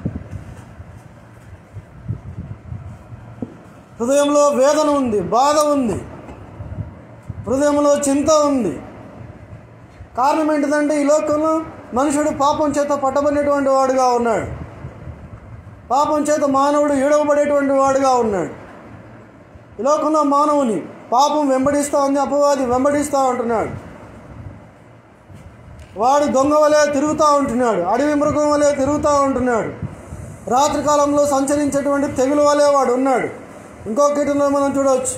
హృదయంలో వేదన ఉంది బాధ ఉంది హృదయంలో చింత ఉంది కారణం ఏంటిదంటే ఈ లోకంలో మనుషుడు పాపం చేత పట్టబడినటువంటి వాడుగా ఉన్నాడు పాపం చేత మానవుడు ఈడవబడేటువంటి వాడుగా ఉన్నాడు ఈ లోకంలో మానవుని పాపం వెంబడిస్తూ ఉంది అపవాది వెంబడిస్తూ ఉంటున్నాడు వాడు దొంగ వలె తిరుగుతూ ఉంటున్నాడు అడవి మృగం వలె తిరుగుతూ ఉంటున్నాడు రాత్రి కాలంలో సంచరించేటువంటి తెగులు వలె వాడు ఉన్నాడు ఇంకో కీటంలో మనం చూడవచ్చు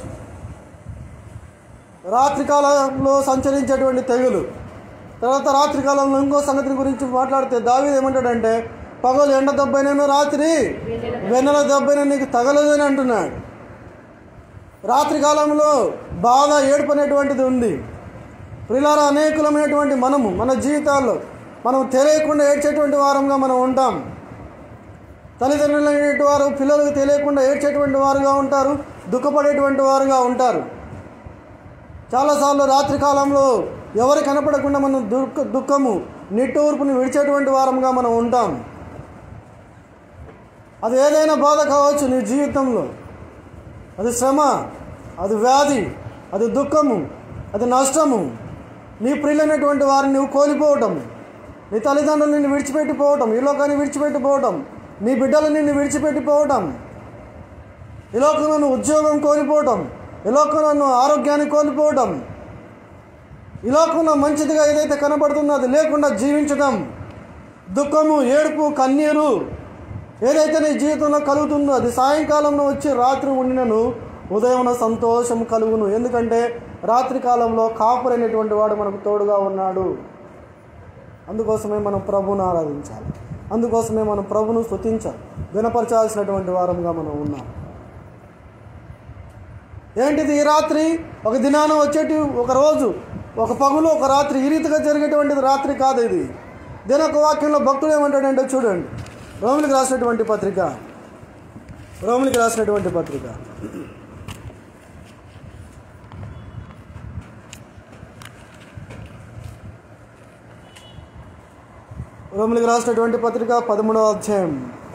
రాత్రి కాలంలో సంచరించేటువంటి తెగులు తర్వాత రాత్రి కాలంలో ఇంకో సంగతిని గురించి మాట్లాడితే దావీదు ఏమంటాడంటే పగలు ఎండ దెబ్బైనాను రాత్రి వెన్నెల దెబ్బైనా నీకు తగలదని అంటున్నాడు రాత్రి కాలంలో బాధ ఏడుపు అనేటువంటిది ఉంది ప్రిలార అనేకులమైనటువంటి మనము మన జీవితాల్లో మనం తెలియకుండా ఏడ్చేటువంటి వారంగా మనం ఉంటాం తల్లిదండ్రులైనటువంటి వారు పిల్లలకు తెలియకుండా ఏడ్చేటువంటి వారుగా ఉంటారు దుఃఖపడేటువంటి వారుగా ఉంటారు చాలాసార్లు రాత్రి కాలంలో ఎవరు కనపడకుండా మనం దుఃఖ దుఃఖము నిట్టూర్పుని విడిచేటువంటి వారంగా మనం ఉంటాం అది ఏదైనా బాధ కావచ్చు నీ జీవితంలో అది శ్రమ అది వ్యాధి అది దుఃఖము అది నష్టము నీ ప్రియులైనటువంటి వారిని నువ్వు కోల్పోవటం నీ తల్లిదండ్రులు నిన్ను విడిచిపెట్టిపోవటం ఈ లోకాన్ని విడిచిపెట్టిపోవటం నీ బిడ్డలు నిన్ను విడిచిపెట్టిపోవటం ఈ లోకంలో నువ్వు ఉద్యోగం కోల్పోవటం ఈ లోకంలో నువ్వు ఆరోగ్యాన్ని కోల్పోవటం ఈ లోకంలో మంచిదిగా ఏదైతే కనబడుతుందో అది లేకుండా జీవించడం దుఃఖము ఏడుపు కన్నీరు ఏదైతే నీ జీవితంలో కలుగుతుందో అది సాయంకాలంలో వచ్చి రాత్రి ఉండినను ఉదయం సంతోషం కలుగును ఎందుకంటే రాత్రి కాలంలో కాపురైనటువంటి వాడు మనకు తోడుగా ఉన్నాడు అందుకోసమే మనం ప్రభువును ఆరాధించాలి అందుకోసమే మనం ప్రభును స్తుతించాలి వినపరచాల్సినటువంటి వారంగా మనం ఉన్నాం ఏంటిది ఈ రాత్రి ఒక దినాన వచ్చేటి ఒక రోజు ఒక పగులు ఒక రాత్రి ఈ రీతిగా జరిగేటువంటిది రాత్రి కాదు ఇది దీని ఒక వాక్యంలో భక్తుడు ఏమంటాడంటే చూడండి రోమిలికి రాసినటువంటి పత్రిక రోమిలికి రాసినటువంటి పత్రిక రోమిలికి రాసినటువంటి పత్రిక పదమూడవ అధ్యాయం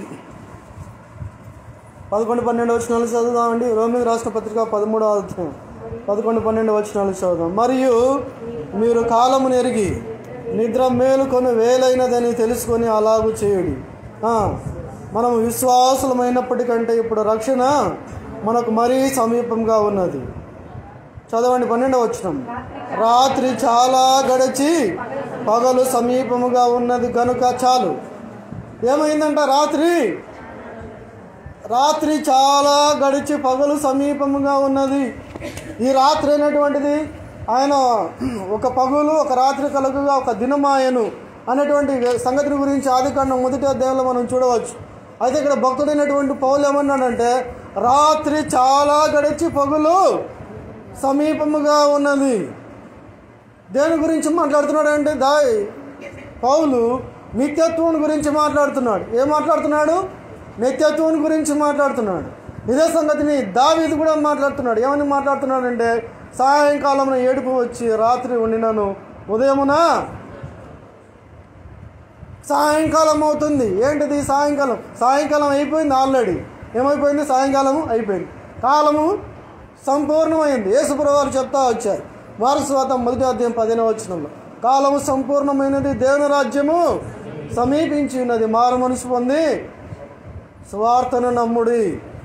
పదకొండు పన్నెండు వచనాలు చదువుదామండి రోమిలికి రాసిన పత్రిక పదమూడవ అధ్యాయం పదకొండు పన్నెండు వచనాలు చదువుదాం మరియు మీరు కాలమును ఎరిగి నిద్ర మేలుకొని వేలైనదని తెలుసుకొని అలాగూ చేయుడి ఆ, మనము విశ్వాసులమైనప్పటికంటే ఇప్పుడు రక్షణ మనకు మరీ సమీపంగా ఉన్నది చదవండి పన్నెండవ వచనం రాత్రి చాలా గడిచి పగలు సమీపముగా ఉన్నది గనుక చాలు ఏమైందంట రాత్రి రాత్రి చాలా గడిచి పగలు సమీపముగా ఉన్నది ఈ రాత్రి అయినటువంటిది ఆయన ఒక పగులు ఒక రాత్రి కలుగుగా ఒక దినమాయను అనేటువంటి సంగతిని గురించి ఆదికాండం మొదటి అధ్యాయంలో మనం చూడవచ్చు అయితే ఇక్కడ భక్తుడైనటువంటి పౌలు ఏమన్నాడంటే రాత్రి చాలా గడిచి పగులు సమీపముగా ఉన్నది దేని గురించి మాట్లాడుతున్నాడు అంటే దాయ్ పౌలు నిత్యత్వం గురించి మాట్లాడుతున్నాడు ఏం మాట్లాడుతున్నాడు నిత్యత్వం గురించి మాట్లాడుతున్నాడు ఇదే సంగతిని దావీదు కూడా మాట్లాడుతున్నాడు ఏమని మాట్లాడుతున్నాడంటే సాయంకాలంలో ఏడుపు వచ్చి రాత్రి ఉండినను ఉదయమున సాయంకాలం అవుతుంది ఏంటిది సాయంకాలం సాయంకాలం అయిపోయింది ఆల్రెడీ ఏమైపోయింది సాయంకాలము అయిపోయింది కాలము సంపూర్ణమైంది యేసుప్రభు చెప్తా వచ్చారు వారసువాతం మొదటి అధ్యాయం పదిహేను వచ్చినంలో కాలము సంపూర్ణమైనది దేవుని రాజ్యము సమీపించి ఉన్నది మారు మనసు పొంది సువార్తను నమ్ముడి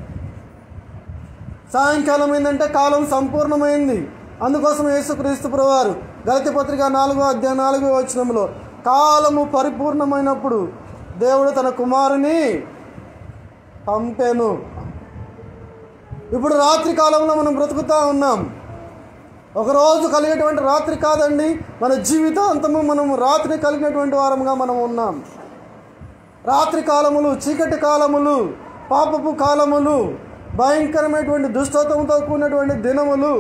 సాయంకాలం ఏంటంటే కాలం సంపూర్ణమైంది అందుకోసం యేసుక్రీస్తు ప్రభువారు గలతి పత్రిక నాలుగో అధ్యాయం నాలుగో వచనంలో కాలము పరిపూర్ణమైనప్పుడు దేవుడు తన కుమారుని పంపెను ఇప్పుడు రాత్రి కాలంలో మనం బ్రతుకుతా ఉన్నాం ఒకరోజు కలిగేటువంటి రాత్రి కాదండి మన జీవితాంతము మనం రాత్రి కలిగినటువంటి వారముగా మనం ఉన్నాం రాత్రి కాలములు చీకటి కాలములు పాపపు కాలములు భయంకరమైనటువంటి దుష్టత్వంతో కూడినటువంటి దినములు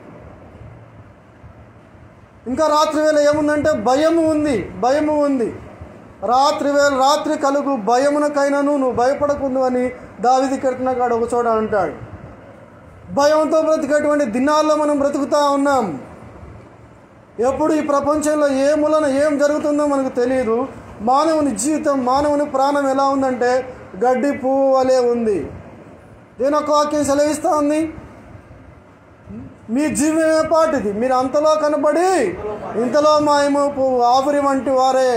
ఇంకా రాత్రి వేళ ఏముందంటే భయము ఉంది భయము ఉంది రాత్రి వేళ రాత్రి కలుగు భయమునకైనాను నువ్వు భయపడకుందు అని దావిది కట్టిన కాడు ఒక చోట అంటాడు భయంతో బ్రతికేటువంటి దినాల్లో మనం బ్రతుకుతా ఉన్నాం ఎప్పుడు ఈ ప్రపంచంలో ఏ మూలన ఏం జరుగుతుందో మనకు తెలియదు మానవుని జీవితం మానవుని ప్రాణం ఎలా ఉందంటే గడ్డి పువ్వు వలె ఉంది దీని ఒక వాక్యం సెలవిస్తూ ఉంది మీ జీవమే పాటిది మీరు అంతలో కనబడి ఇంతలో మాయము పువ్వు ఆవిరి వంటి వారే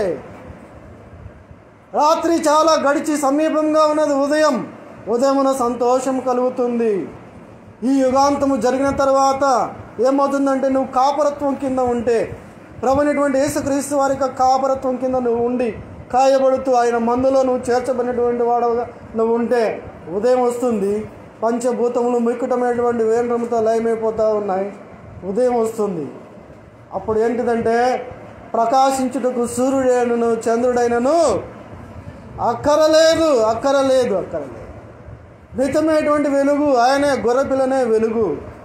రాత్రి చాలా గడిచి సమీపంగా ఉన్నది ఉదయం ఉదయమున సంతోషం కలుగుతుంది ఈ యుగాంతము జరిగిన తర్వాత ఏమవుతుందంటే నువ్వు కాపరత్వం కింద ఉంటే ప్రభునటువంటి యేసుక్రీస్తు వారి యొక్క కాపరత్వం కింద నువ్వు ఉండి కాయబడుతూ ఆయన మందులో నువ్వు చేర్చబడినటువంటి వాడవుగా నువ్వు ఉంటే ఉదయం వస్తుంది పంచభూతములు మిక్కుటమైనటువంటి వేంద్రముతో లయమైపోతూ ఉన్నాయి ఉదయం వస్తుంది అప్పుడు ఏంటిదంటే ప్రకాశించుటకు సూర్యుడైనను చంద్రుడైనను అక్కరలేదు అక్కరలేదు అక్కరలేదు నిత్యమైనటువంటి వెలుగు ఆయనే గొర్రెపిల్లనే వెలుగు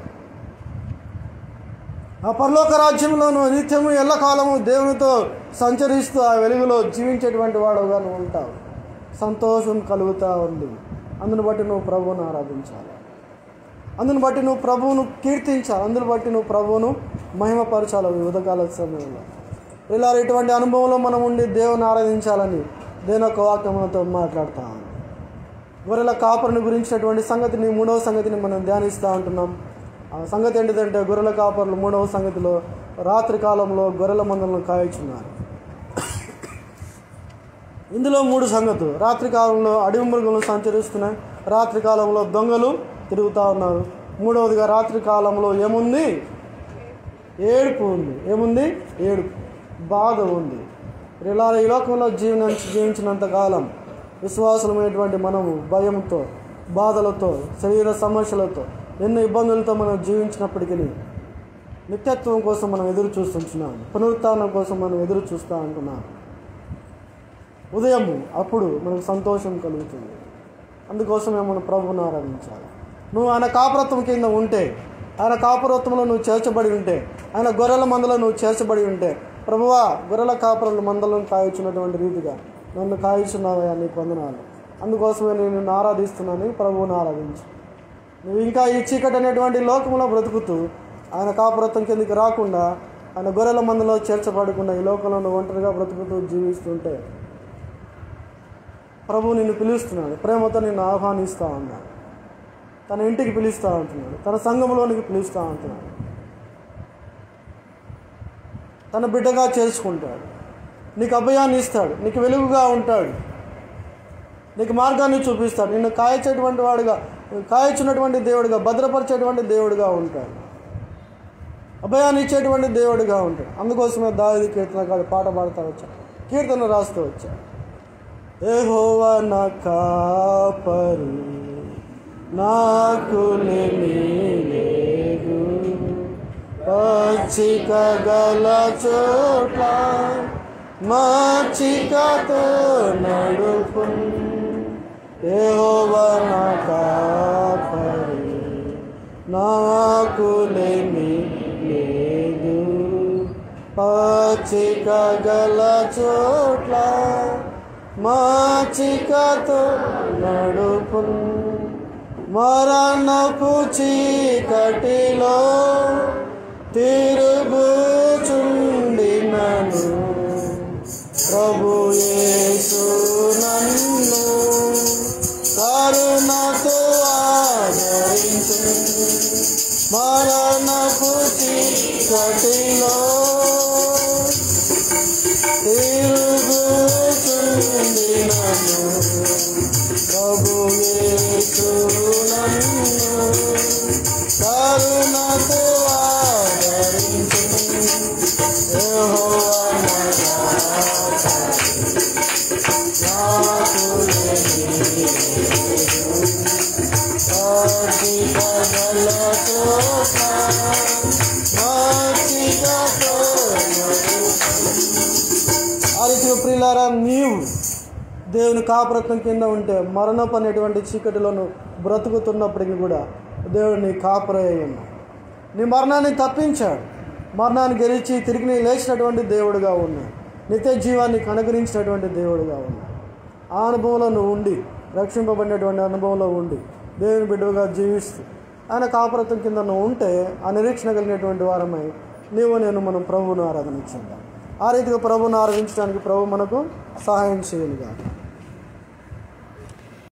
ఆ పరలోక రాజ్యంలోను నిత్యము ఎల్లకాలము దేవునితో సంచరిస్తూ ఆ వెలుగులో జీవించేటువంటి వాడుగా నువ్వు ఉంటావు సంతోషం కలుగుతూ ఉంది అందును బట్టి నువ్వు ప్రభువును ఆరాధించాలి అందును బట్టి నువ్వు ప్రభువును కీర్తించాలి అందును బట్టి నువ్వు ప్రభువును మహిమపరచాలి ఈ ఉదకాల సమయంలో ఇలా ఇటువంటి అనుభవంలో మనం ఉండి దేవుని ఆరాధించాలని దేని యొక్క వాక్యములతో మాట్లాడతాం గొర్రెల కాపరిని గురించినటువంటి సంగతిని మూడవ సంగతిని మనం ధ్యానిస్తూ ఉంటున్నాం ఆ సంగతి ఏంటిదంటే గొర్రెల కాపర్లు మూడవ సంగతిలో రాత్రి కాలంలో గొర్రెల మందలను కాయచున్నారు ఇందులో మూడు సంగతులు రాత్రి కాలంలో అడవి మృగములు సంచరిస్తున్నాయి రాత్రి కాలంలో దొంగలు తిరుగుతూ ఉన్నారు మూడవదిగా రాత్రి కాలంలో ఏముంది ఏడుపు ఉంది ఏముంది ఏడుపు బాధ ఉంది ఇలా ఈ లోకంలో జీవన జీవించినంత కాలం విశ్వాసమైనటువంటి మనము భయంతో బాధలతో శరీర సమస్యలతో ఎన్నో ఇబ్బందులతో మనం జీవించినప్పటికీ నిత్యత్వం కోసం మనం ఎదురు చూస్తుంటున్నాం పునరుత్థానం కోసం మనం ఎదురు చూస్తూ ఉంటున్నాం ఉదయం అప్పుడు మనకు సంతోషం కలుగుతుంది అందుకోసమే మనం ప్రభువుని ఆరాధించాలి నువ్వు ఆయన కాపురత్వం కింద ఉంటే ఆయన కాపురత్వంలో నువ్వు చేర్చబడి ఉంటే ఆయన గొర్రెల మందలో నువ్వు చేర్చబడి ఉంటే ప్రభువా గొర్రెల కాపురల మందలను కాయచున్నటువంటి రీతిగా నన్ను కాయచున్నావయ్యా నీకు వందనాలు అందుకోసమే నేను నిన్ను ఆరాధిస్తున్నాను ప్రభువుని ఆరాధించు నువ్వు ఇంకా ఈ చీకటి అనేటువంటి లోకంలో బ్రతుకుతూ ఆయన కాపురత్వం కిందకి రాకుండా ఆయన గొర్రెల మందలో చేర్చబడకుండా ఈ లోకంలో నువ్వు ఒంటరిగా బ్రతుకుతూ జీవిస్తుంటే ప్రభు నిన్ను పిలుస్తున్నాడు ప్రేమతో నిన్ను ఆహ్వానిస్తూ ఉన్నాడు తన ఇంటికి పిలుస్తూ ఉంటున్నాడు తన సంఘంలోనికి పిలుస్తూ ఉంటున్నాడు తన బిడ్డగా చేసుకుంటాడు నీకు అభయాన్ని ఇస్తాడు నీకు వెలుగుగా ఉంటాడు నీకు మార్గాన్ని చూపిస్తాడు నిన్ను కాయచేటువంటి వాడుగా కాయచున్నటువంటి దేవుడిగా భద్రపరిచేటువంటి దేవుడిగా ఉంటాడు అభయాన్ని ఇచ్చేటువంటి దేవుడిగా ఉంటాడు అందుకోసమే దావిది కీర్తనకాడు పాట పాడుతూ వచ్చాడు కీర్తన రాస్తూ వచ్చాడు ఏహోవా నా కాపరి నాకు లేదు పచ్చిక గల చోట్ల మచ్చికతో నడుపు ఏహోవా నా కాపరి నాకు లేమి లేదు పచ్చిక గల చోట్ల మాచికతో నడుపు మరణపు చీకటిలో తిరుగుచుండినను ప్రభు యేసు నన్ను కరుణతో ఆదరించు మరణపు చీకటిలో తిరుగుచుండినను ప్రభు యేసు నన్ను కరుణతో ఆదరించు యెహోవా నా నాకు లేని ఆర్థిక గలతో మాచికతో ఆ రీతిగా ప్రియులారా నీవు దేవుని కాపురత్వం కింద ఉంటే మరణపు అనేటువంటి చీకటిలోను బ్రతుకుతున్నప్పటికీ కూడా దేవుడు నీ కాపురయ్య ఉన్నాడు నీ మరణాన్ని తప్పించాడు మరణాన్ని గెలిచి తిరిగి నీ లేచినటువంటి దేవుడుగా ఉన్నాడు నిత్య జీవాన్ని కనుగరించినటువంటి దేవుడుగా ఉన్నాడు ఆ అనుభవంలో నువ్వు ఉండి రక్షింపబడినటువంటి అనుభవంలో ఉండి దేవుని బిడ్డగా జీవిస్తూ ఆయన కాపురత్వం కింద నువ్వు ఉంటే ఆ నిరీక్షణ కలిగినటువంటి వారమై నీవు నేను మనం ప్రభువును ఆరాధన చెందాం ఆ రీతిగా ప్రభువును ఆరాధించడానికి ప్రభు మనకు సహాయం చేయనుగా